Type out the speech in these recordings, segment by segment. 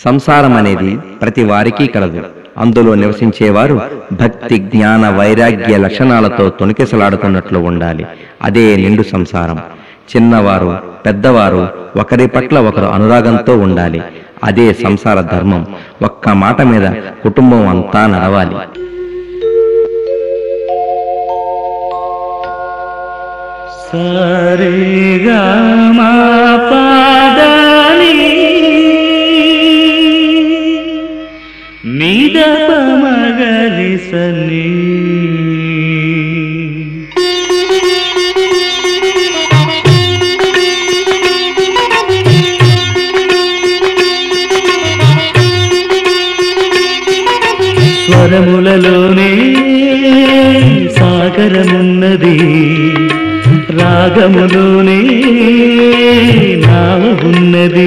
సంసారం అనేది ప్రతి వారికి కలదు అందులో నివసించేవారు భక్తి జ్ఞాన వైరాగ్య లక్షణాలతో తొణికెసలాడుతున్నట్లు ఉండాలి అదే నిండు సంసారం చిన్నవారు పెద్దవారు ఒకరి పట్ల ఒకరు అనురాగంతో ఉండాలి అదే సంసార ధర్మం ఒక్క మాట మీద కుటుంబం అంతా నడవాలి సరిగమా పాదని నిదప మగలి సని స్వరములలోనే సాగరమున్నది రాగములోనే నావ ఉన్నది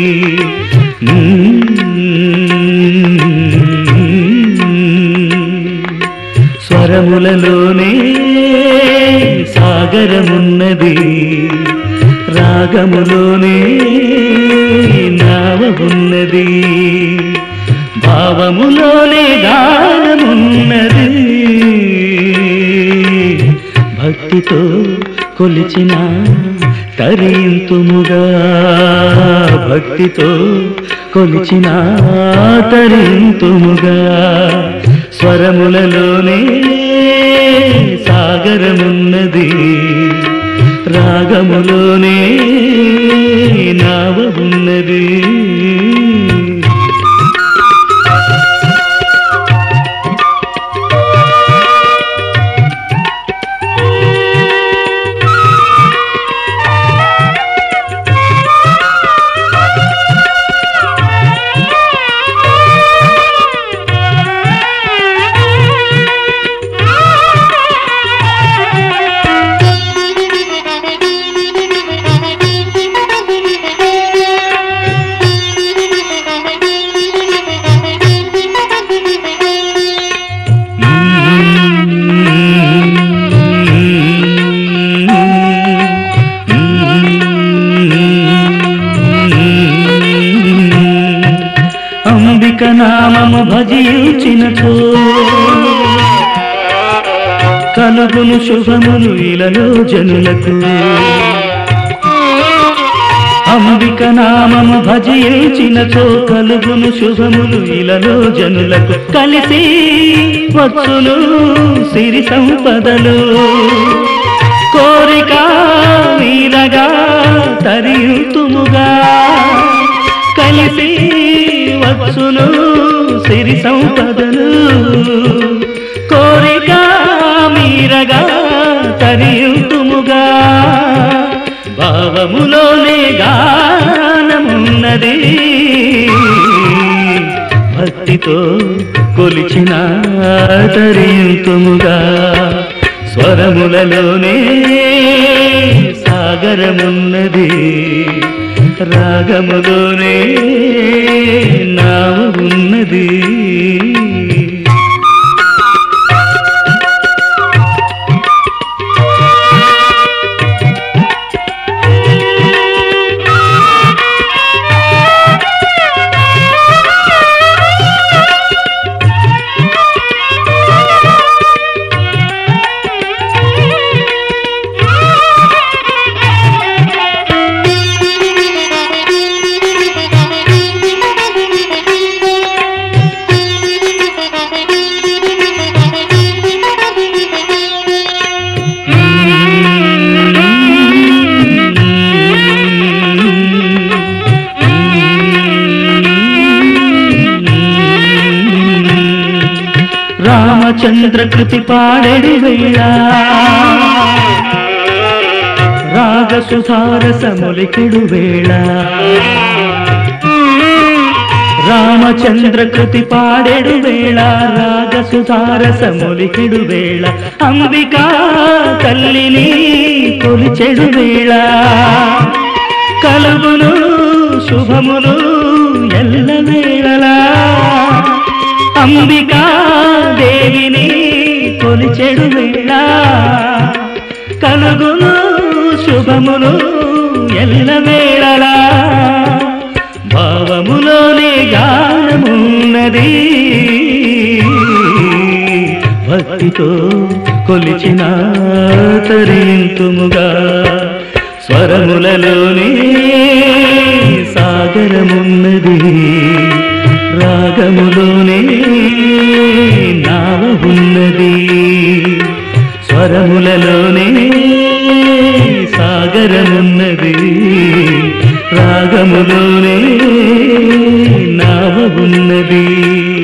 స్వరములలోనే సాగరమున్నది రాగములోనే నావ ఉన్నది భావములోనే గానమున్నది భక్తితో కొలిచిన తరింతుముగా భక్తితో కొలిచిన తరింతుముగా స్వరములలోనే సాగరమున్నది రాగములోనే నావ ఉన్నది అంబిక నామము భజించినచో కలుగును శుభములు ఇలలో జనులకు అంబిక నామము భజించినచో కలుగును శుభములు ఇలలో జనులకు కలిసి వచ్చును సిరి సంపదలు కోరిక వీరగా తరియుతుముగా కలిసి వచ్చును సిరి సంపదలు కోరిక మీరగా తరియుతుముగా భావములోనే గానమున్నది భక్తితో కొలిచిన తరియుతుముగా స్వరములలోనే సాగరమున్నది రాగములోనే నావ ఉన్నది రామచంద్ర కృతి పాడెడు వేళ రాగసుధారసములికెడు వేళ రామచంద్ర కృతి పాడెడు వేళ రాగసుధారసములికెడు వేళ అంబికా తల్లిని కొలిచెడు వేళ కలుగును శుభములు ఎల్ల వేళలా అంబికా దేవిని కొలిచెడు వేళ కలుగును శుభములు ఎల్ల వేళలా భావములోనే గానమున్నది భక్తితో కొలిచిన తరింతుముగా స్వరములలోనే సాగరమున్నది రాగములోనే నావ ఉన్నది స్వరములలోనే సాగరమున్నది రాగములోనే నావ ఉన్నది